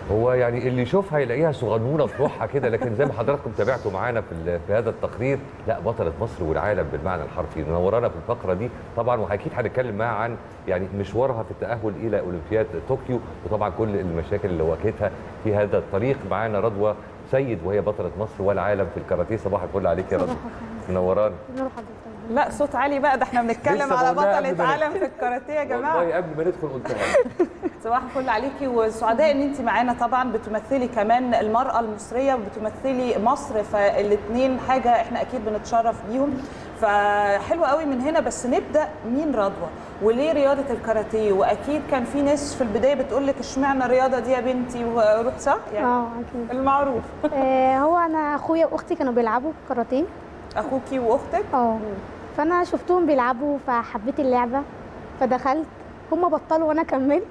هو يعني اللي يشوفها يلاقيها صغنونه في روحها كده لكن زي ما حضراتكم تابعتوا معانا في ال- في هذا التقرير لا بطله مصر والعالم بالمعنى الحرفي منورانا في الفقره دي طبعا واكيد هنتكلم معاها عن يعني مشوارها في التاهل الى اولمبياد طوكيو وطبعا كل المشاكل اللي واجهتها في هذا الطريق معانا رضوى سيد وهي بطله مصر والعالم في الكاراتيه صباح الفل عليك يا رضوى منورانا نور حضرتك لا صوت عالي بقى ده احنا بنتكلم لسه على بقولها قبل بطلة ما عالم في الكاراتيه يا جماعة والله قبل ما ندخل قلتها صباح الفل عليكي وسعداء ان انت معانا طبعا بتمثلي كمان المرأة المصرية وبتمثلي مصر فالاثنين حاجة احنا اكيد بنتشرف بيهم فحلو قوي من هنا بس نبدا مين رضوى وليه رياضه الكاراتيه واكيد كان في ناس في البدايه بتقول لك اشمعنى الرياضه دي يا بنتي وروح صح يعني اه اكيد المعروف آه، هو انا اخويا واختي كانوا بيلعبوا كاراتيه اخوكي واختك اه فانا شفتهم بيلعبوا فحبيت اللعبه فدخلت هما بطلوا وانا كملت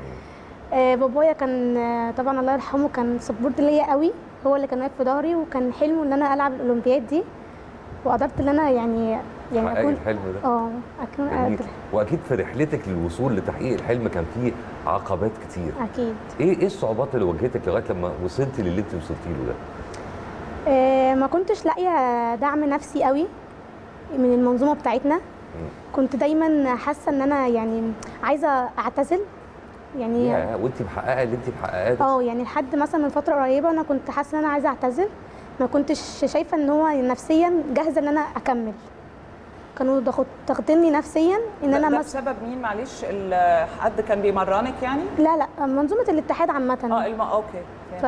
آه، بابايا كان آه، طبعا الله يرحمه كان سبورت ليا قوي هو اللي كان واقف في ظهري وكان حلمه ان انا العب الاولمبياد دي وقدرت ان انا يعني يعني حققي اكون الحلم ده اه اكون جميل. قادره واكيد في رحلتك للوصول لتحقيق الحلم كان فيه عقبات كتير اكيد ايه ايه الصعوبات اللي واجهتك لغايه لما وصلتي للي انت وصلتي له ده آه، ما كنتش لاقيه دعم نفسي قوي من المنظومه بتاعتنا كنت دايما حاسه ان انا يعني عايزه اعتزل يعني يا وانت محققه اللي انت محققاه ده اه يعني لحد مثلا من فتره قريبه انا كنت حاسه ان انا عايزه اعتزل ما كنتش شايفه ان هو نفسيا جاهزه ان انا اكمل كانوا ضاغط- ضاغطيني نفسيا ان ده, انا ده مثلا بسبب مين معلش ال- حد كان بيمرنك يعني لا لا منظومه الاتحاد عامه اه الم... اوكي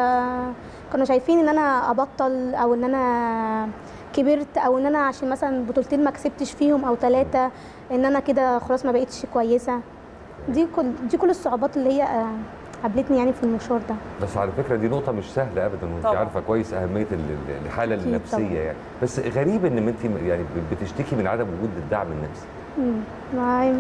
فكانوا شايفين ان انا ابطل او ان انا كبرت او ان انا عشان مثلا بطولتين ما كسبتش فيهم او ثلاثه ان انا كده خلاص ما بقتش كويسه دي كل دي كل الصعوبات اللي هي آه، قابلتني يعني في المشوار ده بس على فكره دي نقطه مش سهله ابدا وانت طبعاً. عارفه كويس اهميه ال- ال- الحاله أكيد النفسيه طبعاً. يعني بس غريب ان انت يعني بتشتكي من عدم وجود الدعم النفسي مم. ما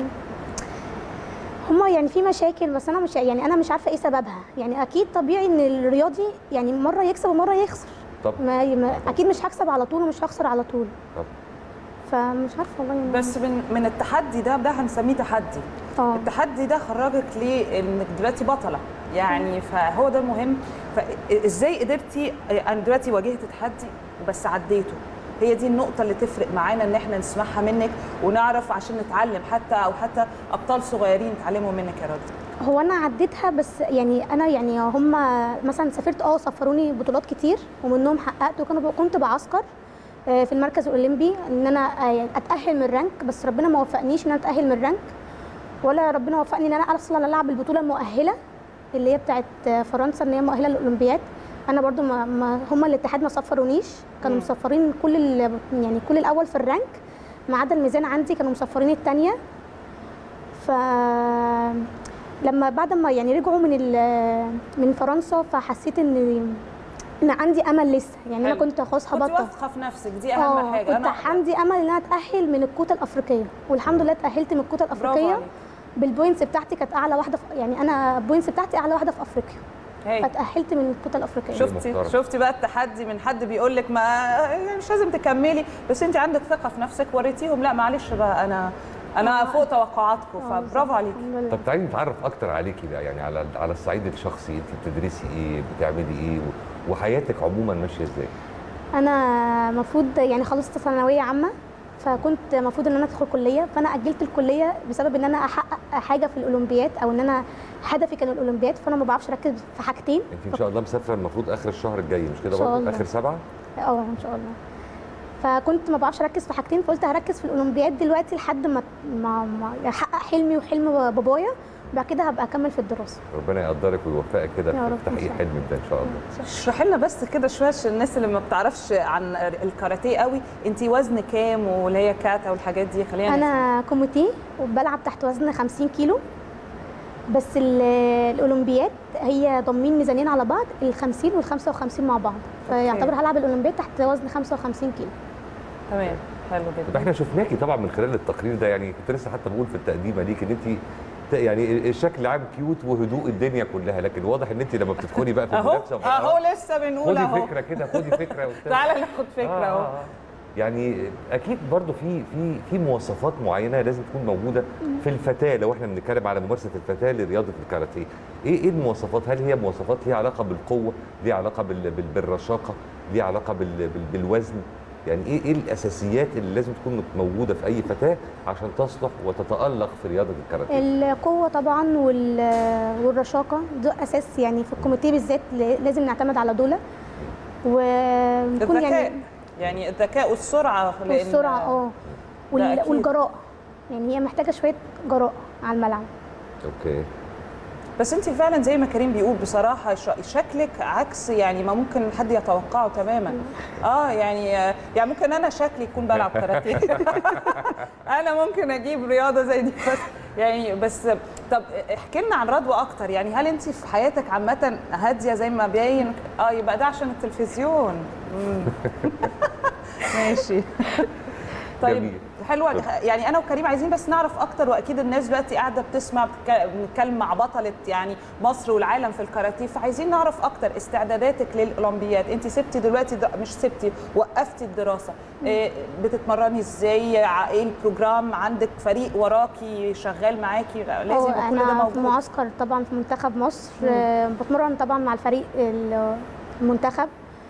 هما يعني في مشاكل بس انا مش يعني انا مش عارفه ايه سببها يعني اكيد طبيعي ان الرياضي يعني مره يكسب ومره يخسر طب ما ما اكيد مش هكسب على طول ومش هخسر على طول طب فمش عارفه والله يعني. بس من من التحدي ده ده هنسميه تحدي اه التحدي ده خرجك ليه انك دلوقتي بطله يعني فهو ده المهم فازاي قدرتي انا دلوقتي واجهت تحدي بس عديته هي دي النقطة اللي تفرق معانا ان احنا نسمعها منك ونعرف عشان نتعلم حتى او حتى ابطال صغيرين يتعلموا منك يا رضوى هو انا عديتها بس يعني انا يعني هم مثلا سافرت اه سفروني بطولات كتير ومنهم حققت وكانوا كنت بعسكر آه، في المركز الاولمبي ان انا آه، يعني اتاهل من الرانك بس ربنا ما وفقنيش ان انا اتاهل من الرانك ولا ربنا وفقني ان انا اصلا العب البطوله المؤهله اللي هي بتاعت آه، فرنسا ان هي مؤهله للاولمبياد انا برضو ما, ما هم الاتحاد ما صفرونيش كانوا مم. مصفرين كل ال- يعني كل الاول في الرانك ما عدا الميزان عندي كانوا مصفرين الثانيه ف لما بعد ما يعني رجعوا من ال- من فرنسا فحسيت ان ان عندي امل لسه يعني انا حلو. كنت خلاص كنت هبطل واثقة في نفسك دي اهم اه حاجة كنت انا عندي امل ان انا اتاهل من الكوتا الافريقيه والحمد لله اتاهلت من الكوتا برافو الافريقيه عليك بالبوينتس بتاعتي كانت اعلى واحده في يعني انا البوينتس بتاعتي اعلى واحده في افريقيا هاي. فاتاهلت من الكوتا الافريقيه شفتي محترم. شفتي بقى التحدي من حد بيقول لك ما يعني مش لازم تكملي بس انت عندك ثقه في نفسك وريتيهم لا معلش بقى انا انا آه. فوق توقعاتكم آه، فبرافو عليكي الحمد لله. طب تعالي نتعرف اكتر عليكي بقى يعني على على الصعيد الشخصي انت بتدرسي ايه بتعملي ايه و- وحياتك عموما ماشيه ازاي انا المفروض يعني خلصت ثانويه عامه فكنت المفروض ان انا ادخل كليه فانا اجلت الكليه بسبب ان انا احقق حاجه في الاولمبياد او ان انا هدفي كان الاولمبياد فانا ما بعرفش اركز في حاجتين انت ان شاء الله مسافره المفروض اخر الشهر الجاي مش كده إن شاء برضه الله. اخر سبعه اه ان شاء الله فكنت ما بعرفش اركز في حاجتين فقلت هركز في الاولمبياد دلوقتي لحد ما ما, ما احقق حلمي وحلم بابايا وبعد كده هبقى اكمل في الدراسه ربنا يقدرك ويوفقك كده يا في رب إن تحقيق شاء حلمك ده ان شاء الله اشرحي لنا بس كده شويه عشان الناس اللي ما بتعرفش عن الكاراتيه قوي انت وزن كام واللي هي كاتا والحاجات دي خلينا انا كوميتيه وبلعب تحت وزن 50 كيلو بس ال- الاولمبياد هي ضامنين ميزانين على بعض ال 50 وال 55 مع بعض فيعتبر هلعب الاولمبياد تحت وزن 55 كيلو تمام حلو طب جدا احنا شفناكي طبعا من خلال التقرير ده يعني كنت لسه حتى بقول في التقديمه ليك ان انت ت- يعني الشكل عام كيوت وهدوء الدنيا كلها لكن واضح ان انت لما بتدخلي بقى في اهو المنافسه اهو لسه بنقول خدي اهو فكره كده خدي فكره وبتاع تعالى ناخد فكره آه، اهو آه، آه. يعني اكيد برضو في في في مواصفات معينه لازم تكون موجوده في الفتاه لو احنا بنتكلم على ممارسه الفتاه لرياضه الكاراتيه ايه ايه المواصفات هل هي مواصفات ليها علاقه بالقوه ليها علاقه بال... بال... بالرشاقه ليها علاقه بال... بال... بالوزن يعني ايه ايه الاساسيات اللي لازم تكون موجوده في اي فتاه عشان تصلح وتتالق في رياضه الكاراتيه القوة طبعا وال- والرشاقة ده أساس يعني في الكوميتيه بالذات ل- لازم نعتمد على دول ونكون الذكاء يعني يعني الذكاء والسرعه لأن- والسرعة اه وال- أكيد. والجراءة يعني هي محتاجة شوية جراءة على الملعب اوكي بس انت فعلا زي ما كريم بيقول بصراحه ش- شكلك عكس يعني ما ممكن حد يتوقعه تماما اه يعني يعني ممكن انا شكلي يكون بلعب كاراتيه انا ممكن اجيب رياضه زي دي بس يعني بس طب احكي لنا عن رضوى اكتر يعني هل انت في حياتك عامه هاديه زي ما باين اه يبقى ده عشان التلفزيون مم. ماشي طيب جميل. حلوه يعني انا وكريم عايزين بس نعرف اكتر واكيد الناس دلوقتي قاعده بتسمع بتك- بنتكلم مع بطله يعني مصر والعالم في الكاراتيه فعايزين نعرف اكتر استعداداتك للاولمبياد انت سبتي دلوقتي در- مش سبتي وقفتي الدراسه إيه بتتمرني ازاي ع- ايه البروجرام عندك فريق وراكي شغال معاكي لازم اه يبقى كل ده أنا في موجود معسكر طبعا في منتخب مصر آه، بتمرن طبعا مع الفريق ال- المنتخب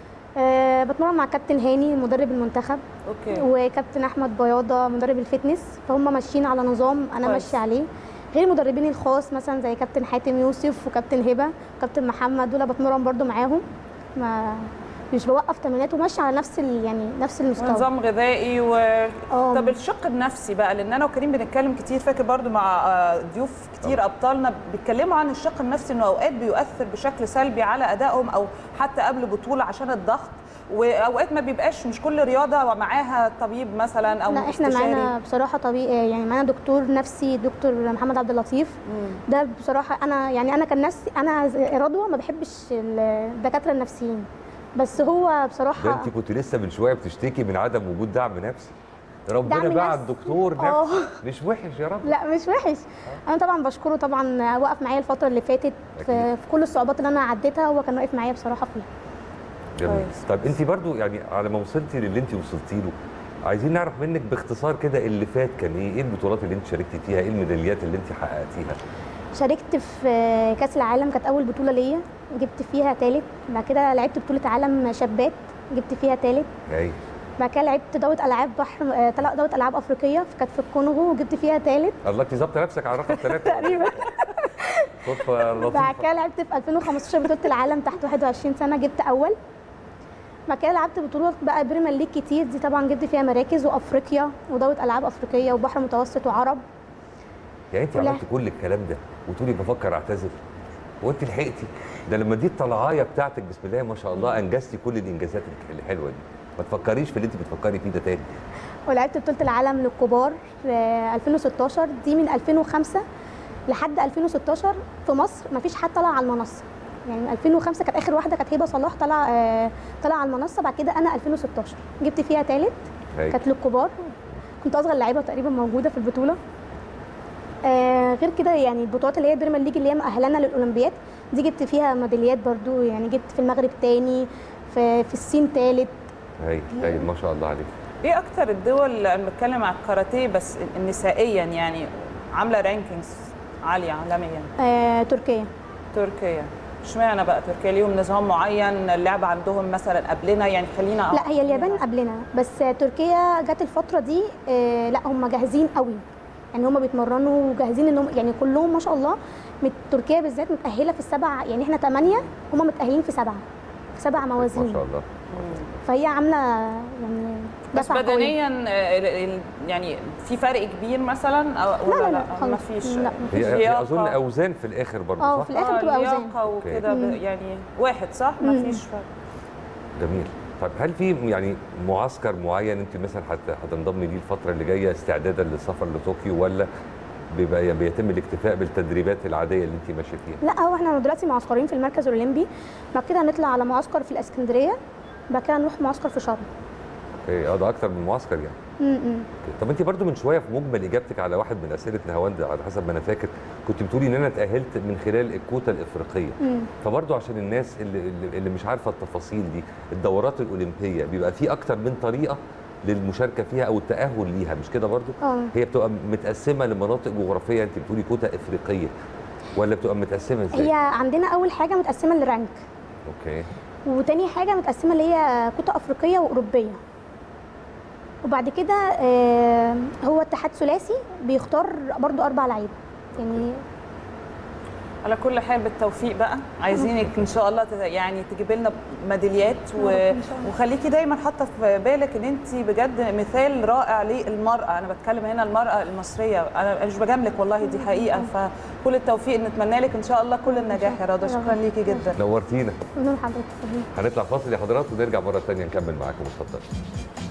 آه، بتمرن مع كابتن هاني مدرب المنتخب اوكي وكابتن احمد بياضه مدرب الفتنس فهم ماشيين على نظام انا كويس. ماشيه عليه غير مدربين الخاص مثلا زي كابتن حاتم يوسف وكابتن هبه وكابتن محمد دول بتمرن برضو معاهم ما مش بوقف تمرينات وماشيه على نفس ال- يعني نفس المستوى ونظام غذائي و... اه. طب الشق النفسي بقى لان انا وكريم بنتكلم كتير فاكر برضو مع آه، ضيوف كتير ابطالنا بيتكلموا عن الشق النفسي انه اوقات بيؤثر بشكل سلبي على ادائهم او حتى قبل بطوله عشان الضغط واوقات ما بيبقاش مش كل رياضه ومعاها طبيب مثلا او لا احنا استشاري. معانا بصراحه طبيعي يعني معانا دكتور نفسي دكتور محمد عبد اللطيف مم. ده بصراحه انا يعني انا كان نفسي انا ز- رضوى ما بحبش الدكاتره النفسيين بس هو ده بصراحه انت كنت لسه من شويه بتشتكي من عدم وجود دعم نفسي ربنا دعم بقى نفسي؟ الدكتور اه. نفسي مش وحش يا رب لا مش وحش انا طبعا بشكره طبعا وقف معايا الفتره اللي فاتت أكيد. في, في كل الصعوبات اللي انا عديتها هو كان واقف معايا بصراحه فيها جميل كويس. طب انت برضو يعني على ما وصلتي للي انت وصلتي له عايزين نعرف منك باختصار كده اللي فات كان ايه ايه البطولات اللي انت شاركتي فيها ايه الميداليات اللي انت حققتيها شاركت في كاس العالم كانت اول بطوله ليا جبت فيها ثالث بعد كده لعبت بطوله عالم شابات جبت فيها ثالث اي بعد كده لعبت دوره العاب بحر آه، طلع- دوره العاب افريقيه كانت في الكونغو وجبت فيها ثالث الله انت ظابطه نفسك على رقم ثلاثة تقريبا صدفه بعد لطيفه كده لعبت في 2015 بطوله العالم تحت 21 سنه جبت اول بعد كده لعبت بطولات بقى بريمير ليج كتير دي طبعا جبت فيها مراكز وافريقيا ودوره العاب افريقيه وبحر متوسط وعرب يعني انت كلها. عملت كل الكلام ده وتقولي بفكر اعتزل وانت لحقتي ده لما دي الطلعايه بتاعتك بسم الله ما شاء الله انجزتي كل الانجازات الحلوه دي ما تفكريش في اللي انت بتفكري فيه ده تاني ولعبت بطوله العالم للكبار آه، 2016 دي من 2005 لحد 2016 في مصر ما فيش حد طلع على المنصه يعني من 2005 كانت اخر واحده كانت هبه صلاح طلع آه، طلع على المنصه بعد كده انا 2016 جبت فيها ثالث هاي. كانت للكبار كنت اصغر لعيبه تقريبا موجوده في البطوله آه غير كده يعني البطولات اللي هي بريمير ليج اللي هي مؤهلانا للاولمبياد دي جبت فيها ميداليات برضو يعني جبت في المغرب تاني في, في الصين ثالث هاي هاي ما شاء الله عليك ايه اكتر الدول انا بتكلم على الكاراتيه بس نسائيا يعني عامله رانكينجز عاليه عالميا آه تركيا تركيا اشمعنى بقى تركيا ليهم نظام معين اللعبه عندهم مثلا قبلنا يعني خلينا لا هي اليابان قبلنا بس تركيا جت الفتره دي آه لا هم جاهزين قوي يعني هم بيتمرنوا وجاهزين انهم يعني كلهم ما شاء الله من تركيا بالذات متاهله في السبع يعني احنا ثمانيه هم متاهلين في سبعه في سبع ما موازين شاء الله فهي عامله يعني بس دفعة قوية. بدنيا آه، ال- ال- يعني في فرق كبير مثلا أو لا ولا لا لا, لا ما خالص. فيش لا، هي, هي لياقة. اظن اوزان في الاخر برضه اه صح في الاخر بتبقى اوزان لياقه وكده ب- مم. يعني واحد صح ما مم. فيش فرق جميل طيب هل في يعني معسكر معين انت مثلا هت- هتنضمي ليه الفتره اللي جايه استعدادا للسفر لطوكيو ولا بيبقى بيتم الاكتفاء بالتدريبات العاديه اللي انت ماشيه فيها لا هو احنا دلوقتي معسكرين في المركز الاولمبي بعد كده هنطلع على معسكر في الاسكندريه بعد كده نروح معسكر في شرم اوكي اه ده اكتر من معسكر يعني م- م. أوكي. طب انت برضو من شويه في مجمل اجابتك على واحد من اسئله نهاوند على حسب ما انا فاكر كنت بتقولي ان انا اتاهلت من خلال الكوتا الافريقيه مم. فبرضو عشان الناس اللي, اللي- اللي مش عارفه التفاصيل دي الدورات الاولمبيه بيبقى في اكتر من طريقه للمشاركه فيها او التاهل ليها مش كده برضو اه هي بتبقى متقسمه لمناطق جغرافيه انت بتقولي كوتا افريقيه ولا بتبقى متقسمه ازاي؟ هي عندنا اول حاجه متقسمه لرانك اوكي وتاني حاجه متقسمه اللي هي كوتا افريقيه واوروبيه وبعد كده آه، هو اتحاد ثلاثي بيختار برضو اربع لعيبه يعني على كل حال بالتوفيق بقى عايزينك ان شاء الله تت- يعني تجيبي لنا ميداليات و... يا رب إن شاء الله. وخليكي دايما حاطه في بالك ان انت بجد مثال رائع للمراه انا بتكلم هنا المراه المصريه انا مش بجاملك والله دي حقيقه فكل التوفيق نتمنى لك ان شاء الله كل النجاح يا رضا شكرا ليكي جدا نورتينا من حضرتك هنطلع فاصل يا حضرات ونرجع مره ثانيه نكمل معاكم اتفضل